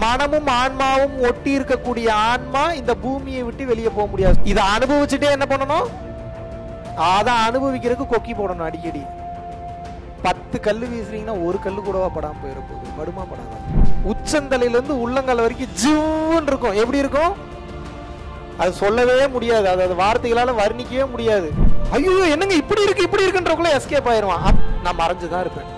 மனமும் ஆன்மாவும் ஒட்டி இருக்கக்கூடிய ஆன்மா இந்த பூமியை விட்டு வெளியே போக முடியாது இதை அனுபவிச்சுட்டே என்ன பண்ணணும் அதை அனுபவிக்கிறதுக்கு கொக்கி போடணும் அடிக்கடி பத்து கல்லு வீசுறீங்கன்னா ஒரு கல்லு கூடவா படாம போயிட போகுது படுமா படாதா உச்சந்தலையில இருந்து உள்ளங்கால் வரைக்கும் ஜிவ்வுன்னு இருக்கும் எப்படி இருக்கும் அது சொல்லவே முடியாது அது அது வார்த்தைகளால வர்ணிக்கவே முடியாது ஐயோ என்னங்க இப்படி இருக்கு இப்படி இருக்குன்றக்குள்ள எஸ்கேப் ஆயிருவான் அப், நான் மறைஞ்சு தான் இருப்பேன்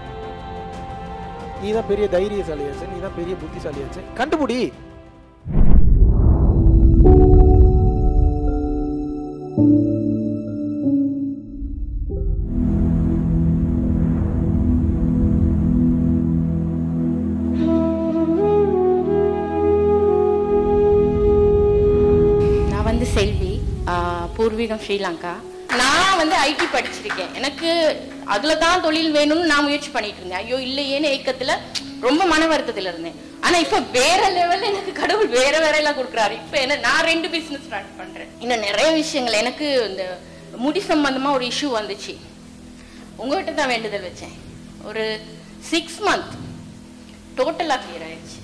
நீ தான் பெரிய தைரியசாலியாச்சு நீ தான் பெரிய புத்திசாலியாச்சு கண்டுபிடி நான் வந்து செல்வி ஆஹ் பூர்வீகம் ஸ்ரீலங்கா நான் வந்து ஐடி படிச்சிருக்கேன் எனக்கு அதில் தான் தொழில் வேணும்னு நான் முயற்சி பண்ணிட்டு இருந்தேன் ஐயோ இல்லையேன்னு ஏக்கத்தில் ரொம்ப மன வருத்தத்தில் இருந்தேன் ஆனால் இப்போ வேற லெவலில் எனக்கு கடவுள் வேற வேற எல்லாம் கொடுக்குறாரு இப்போ என்ன நான் ரெண்டு பிஸ்னஸ் ஸ்டார்ட் பண்ணுறேன் இன்னும் நிறைய விஷயங்கள் எனக்கு இந்த முடி சம்பந்தமாக ஒரு இஷ்யூ வந்துச்சு உங்ககிட்ட தான் வேண்டுதல் வச்சேன் ஒரு சிக்ஸ் மந்த் டோட்டலாக கிளியர் ஆயிடுச்சு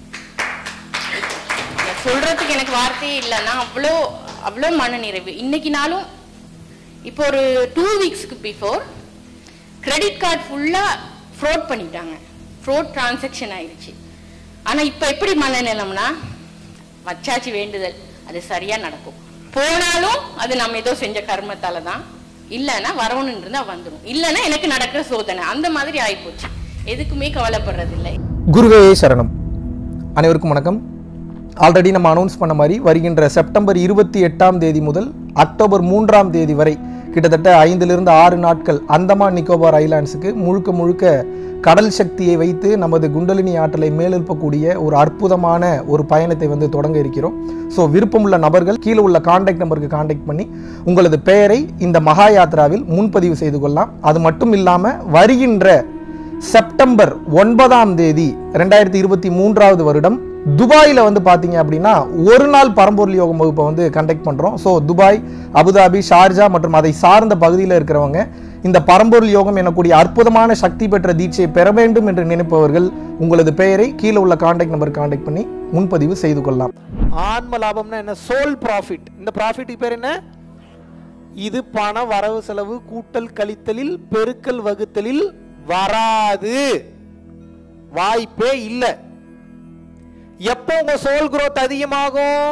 இத சொல்றதுக்கு எனக்கு வார்த்தையே இல்லை நான் அவ்வளோ அவ்வளோ மன நிறைவு இன்னைக்கு நாளும் இப்போ ஒரு டூ வீக்ஸ்க்கு பிஃபோர் கிரெடிட் கார்டு ஃபுல்லாக ஃப்ரோட் பண்ணிட்டாங்க ஃப்ரோட் டிரான்சாக்ஷன் ஆயிடுச்சு ஆனால் இப்போ எப்படி மனநிலம்னா வச்சாச்சு வேண்டுதல் அது சரியாக நடக்கும் போனாலும் அது நம்ம ஏதோ செஞ்ச கர்மத்தால தான் இல்லைன்னா வரணும்னு இருந்தால் வந்துடும் இல்லைன்னா எனக்கு நடக்கிற சோதனை அந்த மாதிரி ஆகிப்போச்சு எதுக்குமே கவலைப்படுறதில்லை குருவே சரணம் அனைவருக்கும் வணக்கம் ஆல்ரெடி நம்ம அனௌன்ஸ் பண்ண மாதிரி வருகின்ற செப்டம்பர் இருபத்தி எட்டாம் தேதி முதல் அக்டோபர் மூன்றாம் தேதி வரை கிட்டத்தட்ட ஐந்திலிருந்து ஆறு நாட்கள் அந்தமான் நிக்கோபார் ஐலாண்ட்ஸுக்கு முழுக்க முழுக்க கடல் சக்தியை வைத்து நமது குண்டலினி ஆற்றலை மேலெழுப்பக்கூடிய ஒரு அற்புதமான ஒரு பயணத்தை வந்து தொடங்க இருக்கிறோம் ஸோ விருப்பமுள்ள நபர்கள் கீழே உள்ள காண்டாக்ட் நம்பருக்கு காண்டாக்ட் பண்ணி உங்களது பெயரை இந்த மகா யாத்ராவில் முன்பதிவு செய்து கொள்ளலாம் அது மட்டும் இல்லாமல் வருகின்ற செப்டம்பர் ஒன்பதாம் தேதி ரெண்டாயிரத்தி இருபத்தி மூன்றாவது வருடம் துபாயில் வந்து பார்த்தீங்க அப்படின்னா ஒரு நாள் பரம்பொருள் யோகம் வகுப்பை வந்து கண்டக்ட் பண்ணுறோம் ஸோ துபாய் அபுதாபி ஷார்ஜா மற்றும் அதை சார்ந்த பகுதியில் இருக்கிறவங்க இந்த பரம்பொருள் யோகம் எனக்கூடிய அற்புதமான சக்தி பெற்ற தீட்சையை பெற வேண்டும் என்று நினைப்பவர்கள் உங்களது பெயரை கீழே உள்ள காண்டாக்ட் நம்பர் காண்டாக்ட் பண்ணி முன்பதிவு செய்து கொள்ளலாம் ஆன்ம லாபம்னா என்ன சோல் ப்ராஃபிட் இந்த ப்ராஃபிட்டுக்கு பேர் என்ன இது பண வரவு செலவு கூட்டல் கழித்தலில் பெருக்கல் வகுத்தலில் வராது வாய்ப்பே இல்லை எப்போ உங்க சோல் growth அதிகமாகும்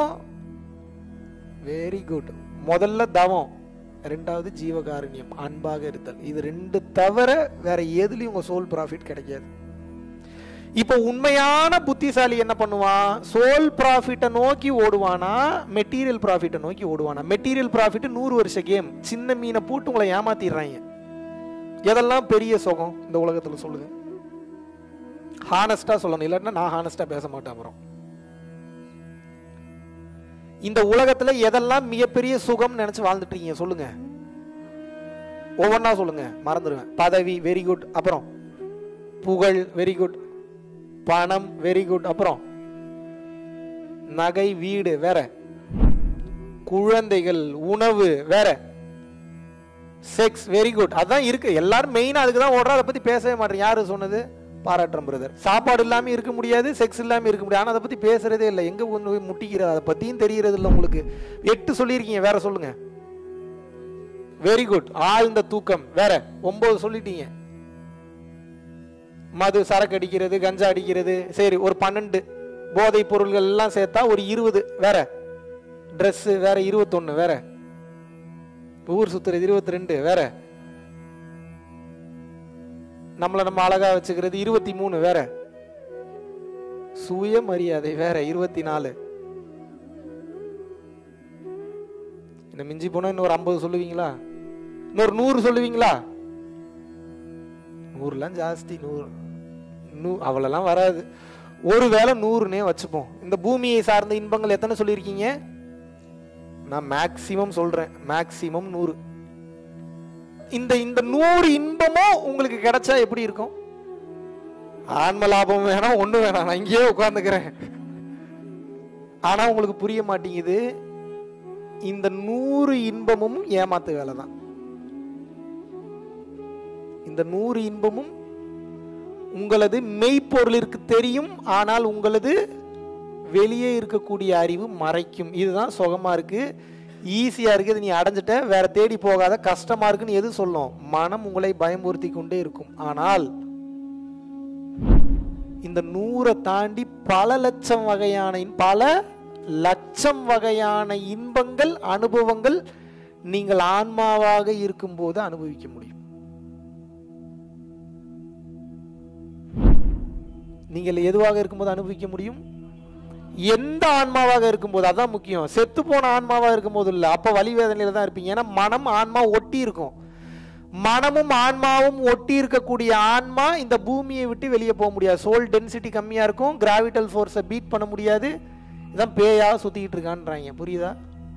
வெரி குட் முதல்ல தவம் ரெண்டாவது ஜீவகாருண்யம் அன்பாக இருத்தல் இது ரெண்டு தவிர வேற எதுலயும் உங்க சோல் ப்ராஃபிட் கிடைக்காது இப்போ உண்மையான புத்திசாலி என்ன பண்ணுவான் சோல் ப்ராஃபிட்டை நோக்கி ஓடுவானா மெட்டீரியல் ப்ராஃபிட்டை நோக்கி ஓடுவானா மெட்டீரியல் ப்ராஃபிட் நூறு வருஷ கேம் சின்ன மீனை போட்டு உங்களை ஏமாத்திடுறாங்க எதெல்லாம் பெரிய சுகம் இந்த உலகத்துல சொல்லுங்க ஹானஸ்டா சொல்லணும் இல்லாட்டினா நான் ஹானஸ்டா பேச மாட்டேன் அப்புறம் இந்த உலகத்துல எதெல்லாம் மிகப்பெரிய சுகம் நினைச்சு வாழ்ந்துட்டு இருக்கீங்க சொல்லுங்க ஒவ்வொன்றா சொல்லுங்க மறந்துடுவேன் பதவி வெரி குட் அப்புறம் புகழ் வெரி குட் பணம் வெரி குட் அப்புறம் நகை வீடு வேற குழந்தைகள் உணவு வேற செக்ஸ் வெரி குட் அதான் இருக்கு எல்லாரும் மெயினா அதுக்கு தான் ஓடுறா அதை பத்தி பேசவே மாட்டேன் யாரு சொன்னது பாராட்டுறேன் பிரதர் சாப்பாடு இல்லாம இருக்க முடியாது செக்ஸ் இல்லாம இருக்க முடியாது ஆனா அதை பத்தி பேசுறதே இல்லை எங்க கொண்டு போய் முட்டிக்கிறது அதை பத்தியும் தெரியறது இல்லை உங்களுக்கு எட்டு சொல்லியிருக்கீங்க வேற சொல்லுங்க வெரி குட் ஆழ்ந்த தூக்கம் வேற ஒன்பது சொல்லிட்டீங்க மது சரக்கு அடிக்கிறது கஞ்சா அடிக்கிறது சரி ஒரு பன்னெண்டு போதைப் பொருள்கள் எல்லாம் சேர்த்தா ஒரு இருபது வேற Dress வேற இருபத்தொன்னு வேற ஊர் சுத்துறது இருபத்தி ரெண்டு வேற நம்மளை நம்ம அழகா வச்சுக்கிறது இருபத்தி மூணு வேற சுயமரியாதை வேற இருபத்தி நாலு இன்னும் மிஞ்சி போனா இன்னொரு ஐம்பது சொல்லுவீங்களா இன்னொரு நூறு சொல்லுவீங்களா நூறுலாம் ஜாஸ்தி நூறு நூ அவ்வளோலாம் வராது ஒருவேளை நூறுனே வச்சுப்போம் இந்த பூமியை சார்ந்த இன்பங்கள் எத்தனை சொல்லியிருக்கீங்க நான் மேக்சிமம் சொல்றேன் மேக்சிமம் நூறு இந்த இந்த நூறு இன்பமும் உங்களுக்கு கிடைச்சா எப்படி இருக்கும் ஆன்ம லாபம் வேணாம் ஒண்ணு வேணாம் நான் இங்கேயே உட்காந்துக்கிறேன் ஆனா உங்களுக்கு புரிய மாட்டேங்குது இந்த நூறு இன்பமும் ஏமாத்து வேலை தான் இந்த நூறு இன்பமும் உங்களது மெய்ப்பொருளிற்கு தெரியும் ஆனால் உங்களது வெளியே இருக்கக்கூடிய அறிவு மறைக்கும் இதுதான் சுகமா இருக்கு ஈஸியா இருக்கு இது நீ அடைஞ்சிட்ட வேற தேடி போகாத கஷ்டமா இருக்குன்னு எது சொல்லும் மனம் உங்களை பயமுறுத்தி கொண்டே இருக்கும் ஆனால் இந்த நூறை தாண்டி பல லட்சம் வகையான இன்- பல லட்சம் வகையான இன்பங்கள் அனுபவங்கள் நீங்கள் ஆன்மாவாக இருக்கும்போது அனுபவிக்க முடியும் நீங்கள் எதுவாக இருக்கும்போது அனுபவிக்க முடியும் எந்த ஆன்மாவாக இருக்கும்போது அதான் முக்கியம் செத்து போன ஆன்மாவாக இருக்கும்போது இல்லை அப்போ வலி வேதனையில தான் இருப்பீங்க ஏன்னா மனம் ஆன்மா ஒட்டி இருக்கும் மனமும் ஆன்மாவும் ஒட்டி இருக்கக்கூடிய ஆன்மா இந்த பூமியை விட்டு வெளியே போக முடியாது சோல் டென்சிட்டி கம்மியாக இருக்கும் கிராவிட்டல் ஃபோர்ஸை பீட் பண்ண முடியாது இதான் பேயாக சுற்றிக்கிட்டு இருக்கான்றாங்க புரியுதா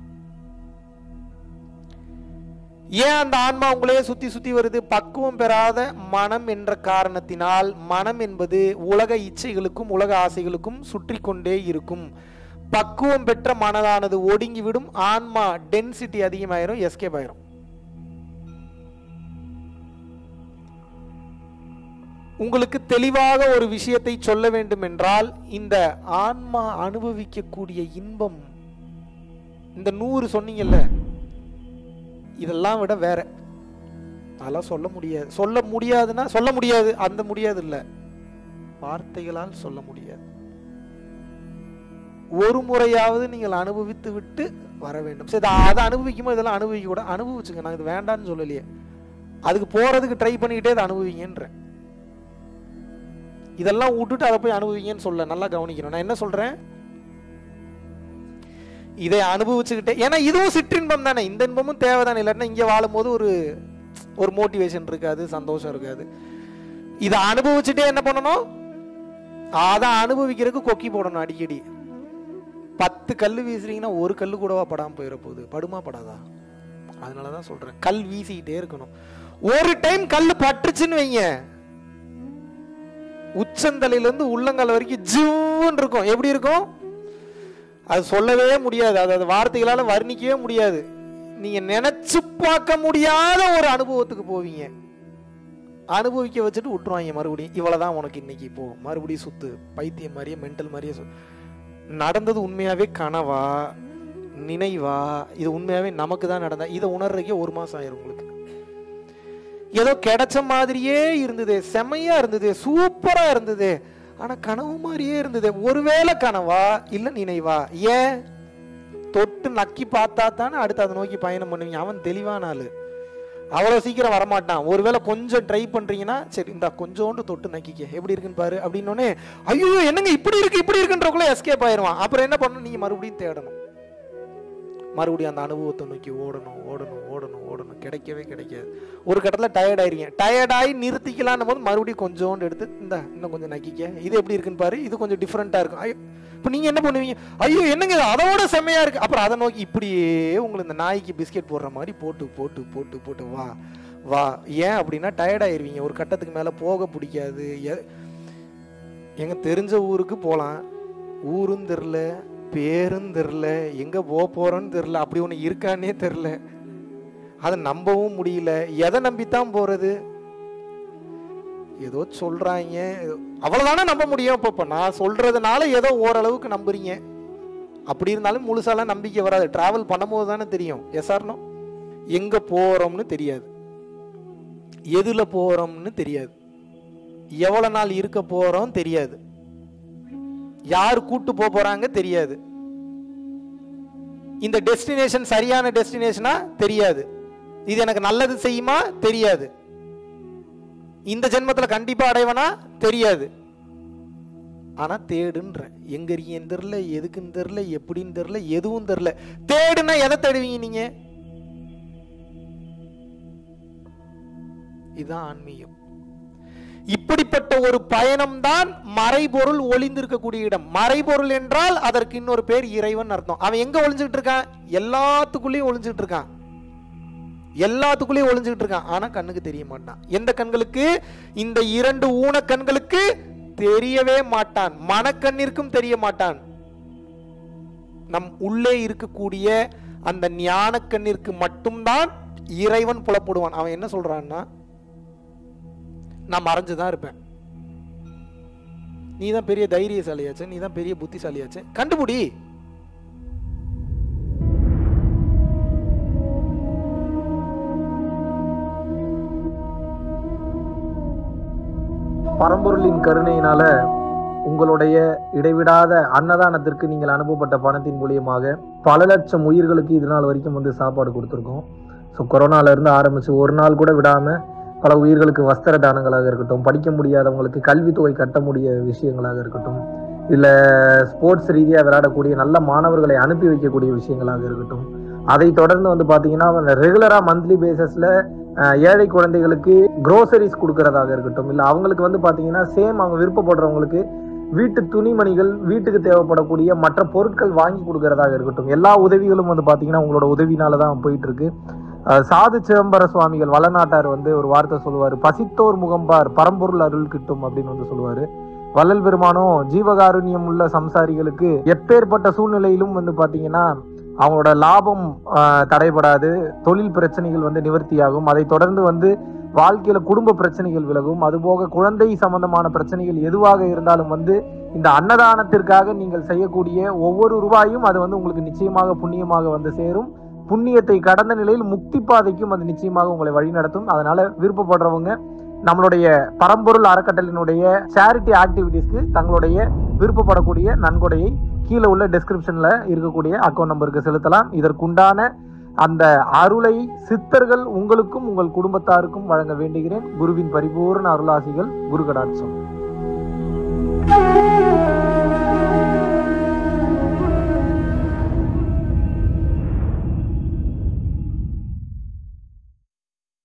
ஏன் அந்த ஆன்மா உங்களையே சுத்தி சுத்தி வருது பக்குவம் பெறாத மனம் என்ற காரணத்தினால் மனம் என்பது உலக இச்சைகளுக்கும் உலக ஆசைகளுக்கும் சுற்றி கொண்டே இருக்கும் பக்குவம் பெற்ற மனதானது ஒடுங்கிவிடும் ஆன்மா டென்சிட்டி அதிகமாயிரும் எஸ்கேப் ஆயிரும் உங்களுக்கு தெளிவாக ஒரு விஷயத்தை சொல்ல வேண்டும் என்றால் இந்த ஆன்மா அனுபவிக்கக்கூடிய இன்பம் இந்த நூறு சொன்னீங்கல்ல இதெல்லாம் விட வேற அதெல்லாம் சொல்ல முடியாது சொல்ல முடியாதுன்னா சொல்ல முடியாது அந்த முடியாது இல்ல வார்த்தைகளால் சொல்ல முடியாது ஒரு முறையாவது நீங்கள் அனுபவித்து விட்டு வர வேண்டும் சரி அதை அனுபவிக்குமோ இதெல்லாம் அனுபவிக்க கூட அனுபவிச்சுங்க நான் இது வேண்டாம்னு சொல்லலையே அதுக்கு போறதுக்கு ட்ரை பண்ணிக்கிட்டே அதை அனுபவிங்கன்றேன் இதெல்லாம் விட்டுட்டு அதை போய் அனுபவிங்கன்னு சொல்ல நல்லா கவனிக்கணும் நான் என்ன சொல்றேன் இதை அனுபவிச்சுக்கிட்டே ஏன்னா இதுவும் சிற்றின்பம் தானே இந்த இன்பமும் தேவைதானே இல்லாட்டினா இங்கே வாழும்போது ஒரு ஒரு மோட்டிவேஷன் இருக்காது சந்தோஷம் இருக்காது இதை அனுபவிச்சுட்டே என்ன பண்ணணும் அதை அனுபவிக்கிறதுக்கு கொக்கி போடணும் அடிக்கடி பத்து கல் வீசுறீங்கன்னா ஒரு கல் கூடவா படாம போயிட போகுது படுமா படாதா அதனால தான் சொல்றேன் கல் வீசிக்கிட்டே இருக்கணும் ஒரு டைம் கல் பட்டுச்சுன்னு வைங்க உச்சந்தலையில இருந்து உள்ளங்கால் வரைக்கும் ஜிவ்வுன்னு இருக்கும் எப்படி இருக்கும் அது சொல்லவே முடியாது அது அது வார்த்தைகளால வர்ணிக்கவே முடியாது நீங்க நினைச்சு பார்க்க முடியாத ஒரு அனுபவத்துக்கு போவீங்க அனுபவிக்க வச்சுட்டு விட்டுருவாங்க மறுபடியும் இவ்வளவுதான் உனக்கு இன்னைக்கு போ மறுபடியும் சுத்து பைத்தியம் மாதிரியே மென்டல் மாதிரியே சு- நடந்தது உண்மையாவே கனவா நினைவா இது உண்மையாவே நமக்கு தான் நடந்தா இதை உணர்றதுக்கே ஒரு மாசம் ஆயிரும் உங்களுக்கு ஏதோ கிடைச்ச மாதிரியே இருந்தது செமையா இருந்தது சூப்பரா இருந்தது ஆனா கனவு மாதிரியே இருந்தது ஒருவேளை கனவா இல்ல நினைவா ஏன் தொட்டு நக்கி பார்த்தா தானே அடுத்து அதை நோக்கி பயணம் பண்ணுவீங்க அவன் தெளிவான ஆளு அவ்வளோ சீக்கிரம் வரமாட்டான் ஒருவேளை கொஞ்சம் ட்ரை பண்றீங்கன்னா சரி இந்த கொஞ்சோண்டு தொட்டு நக்கிக்க எப்படி இருக்குன்னு பாரு அப்படின்னோடனே ஐயோ என்னங்க இப்படி இருக்கு இப்படி இருக்குன்றக்குள்ள எஸ்கேப் ஆயிடுவான் அப்புறம் என்ன பண்ணணும் நீங்க மறுபடியும் தேடணும் மறுபடியும் அந்த அனுபவத்தை நோக்கி ஓடணும் ஓடணும் ஓடணும் ஓடணும் கிடைக்கவே கிடைக்காது ஒரு கட்டத்தில் டயர்ட் ஆயிருங்க டயர்டாகி நிறுத்திக்கலான்னும் போது மறுபடியும் கொஞ்சோண்டு எடுத்து இந்த இன்னும் கொஞ்சம் நக்கிக்க இது எப்படி இருக்குன்னு பாரு இது கொஞ்சம் டிஃப்ரெண்ட்டாக இருக்கும் ஐயோ இப்போ நீங்கள் என்ன பண்ணுவீங்க ஐயோ என்னங்க இது அதோட செம்மையா இருக்கு அப்புறம் அதை நோக்கி இப்படியே உங்களுக்கு இந்த நாய்க்கு பிஸ்கெட் போடுற மாதிரி போட்டு போட்டு போட்டு போட்டு வா வா ஏன் அப்படின்னா டயர்ட் ஆயிருவீங்க ஒரு கட்டத்துக்கு மேலே போக பிடிக்காது எ- எங்க தெரிஞ்ச ஊருக்கு போகலாம் ஊரும் தெரில பேரும் தெரில எங்கே போக போகிறோன்னு தெரில அப்படி ஒன்று இருக்கான்னே தெரில அதை நம்பவும் முடியல எதை நம்பித்தான் போகிறது ஏதோ சொல்கிறாங்க அவ்வளோதானே நம்ப முடியும் இப்போ இப்போ நான் சொல்கிறதுனால ஏதோ ஓரளவுக்கு நம்புறீங்க அப்படி இருந்தாலும் முழுசாலாம் நம்பிக்கை வராது ட்ராவல் பண்ணும்போது தானே தெரியும் எஸ்ஆர்னோ எங்கே போகிறோம்னு தெரியாது எதில் போகிறோம்னு தெரியாது எவ்வளோ நாள் இருக்க போகிறோம் தெரியாது யார் கூட்டு போக போறாங்க தெரியாது இந்த டெஸ்டினேஷன் சரியான டெஸ்டினேஷனா தெரியாது இது எனக்கு நல்லது செய்யுமா தெரியாது இந்த ஜென்மத்துல கண்டிப்பா அடைவனா தெரியாது ஆனா தேடுன்ற எங்க இருக்கீங்கன்னு தெரியல எதுக்குன்னு தெரியல எப்படின்னு தெரியல எதுவும் தெரியல தேடுனா எதை தேடுவீங்க நீங்க இதுதான் ஆன்மீகம் இப்படிப்பட்ட ஒரு பயணம்தான் மறைபொருள் ஒளிந்திருக்கக்கூடிய இடம் மறைபொருள் என்றால் அதற்கு இன்னொரு பேர் இறைவன் அர்த்தம் அவன் எங்க ஒளிஞ்சுக்கிட்டு இருக்கான் எல்லாத்துக்குள்ளேயும் ஒளிஞ்சுக்கிட்டு இருக்கான் எல்லாத்துக்குள்ளேயும் ஒளிஞ்சுக்கிட்டு இருக்கான் ஆனா கண்ணுக்கு தெரிய மாட்டான் எந்த கண்களுக்கு இந்த இரண்டு ஊன கண்களுக்கு தெரியவே மாட்டான் மனக்கண்ணிற்கும் தெரிய மாட்டான் நம் உள்ளே இருக்கக்கூடிய அந்த ஞான கண்ணிற்கு மட்டும்தான் இறைவன் புலப்படுவான் அவன் என்ன சொல்றான்னா நான் மறைஞ்சு தான் இருப்பேன் நீ தான் பெரிய தைரியசாலியாச்சு நீ தான் பெரிய புத்திசாலியாச்சு கண்டுபிடி பரம்பொருளின் கருணையினால உங்களுடைய இடைவிடாத அன்னதானத்திற்கு நீங்கள் அனுப்பப்பட்ட பணத்தின் மூலியமாக பல லட்சம் உயிர்களுக்கு இது நாள் வரைக்கும் வந்து சாப்பாடு கொடுத்துருக்கோம் ஸோ கொரோனால இருந்து ஆரம்பிச்சு ஒரு நாள் கூட விடாம பல உயிர்களுக்கு வஸ்திர தானங்களாக இருக்கட்டும் படிக்க முடியாதவங்களுக்கு கல்வித்தொகை கட்ட முடிய விஷயங்களாக இருக்கட்டும் இல்லை ஸ்போர்ட்ஸ் ரீதியாக விளையாடக்கூடிய நல்ல மாணவர்களை அனுப்பி வைக்கக்கூடிய விஷயங்களாக இருக்கட்டும் அதை தொடர்ந்து வந்து பார்த்தீங்கன்னா ரெகுலராக மந்த்லி பேசிஸில் ஏழை குழந்தைகளுக்கு க்ரோசரிஸ் கொடுக்கறதாக இருக்கட்டும் இல்லை அவங்களுக்கு வந்து பார்த்தீங்கன்னா சேம் அவங்க விருப்பப்படுறவங்களுக்கு வீட்டு துணிமணிகள் வீட்டுக்கு தேவைப்படக்கூடிய மற்ற பொருட்கள் வாங்கி கொடுக்கறதாக இருக்கட்டும் எல்லா உதவிகளும் வந்து பார்த்தீங்கன்னா உங்களோட உதவினால தான் போயிட்டு இருக்கு அஹ் சாது சிதம்பர சுவாமிகள் வளநாட்டார் வந்து ஒரு வார்த்தை சொல்லுவார் பசித்தோர் முகம்பார் பரம்பொருள் அருள் கிட்டும் அப்படின்னு வந்து சொல்லுவாரு வள்ளல் பெருமானும் ஜீவகாருண்யம் உள்ள சம்சாரிகளுக்கு எப்பேற்பட்ட சூழ்நிலையிலும் வந்து பாத்தீங்கன்னா அவங்களோட லாபம் ஆஹ், தடைபடாது தொழில் பிரச்சனைகள் வந்து நிவர்த்தியாகும் அதை தொடர்ந்து வந்து வாழ்க்கையில குடும்ப பிரச்சனைகள் விலகும் அதுபோக குழந்தை சம்பந்தமான பிரச்சனைகள் எதுவாக இருந்தாலும் வந்து இந்த அன்னதானத்திற்காக நீங்கள் செய்யக்கூடிய ஒவ்வொரு ரூபாயும் அது வந்து உங்களுக்கு நிச்சயமாக புண்ணியமாக வந்து சேரும் புண்ணியத்தை கடந்த நிலையில் முக்தி பாதைக்கும் அது நிச்சயமாக உங்களை வழிநடத்தும் அதனால விருப்பப்படுறவங்க நம்மளுடைய பரம்பொருள் அறக்கட்டளினுடைய சேரிட்டி ஆக்டிவிட்டீஸ்க்கு தங்களுடைய விருப்பப்படக்கூடிய நன்கொடையை கீழே உள்ள டெஸ்கிரிப்ஷன்ல இருக்கக்கூடிய அக்கௌண்ட் நம்பருக்கு செலுத்தலாம் இதற்குண்டான அந்த அருளை சித்தர்கள் உங்களுக்கும் உங்கள் குடும்பத்தாருக்கும் வழங்க வேண்டுகிறேன் குருவின் பரிபூர்ண அருளாசிகள் குரு கடாட்சம்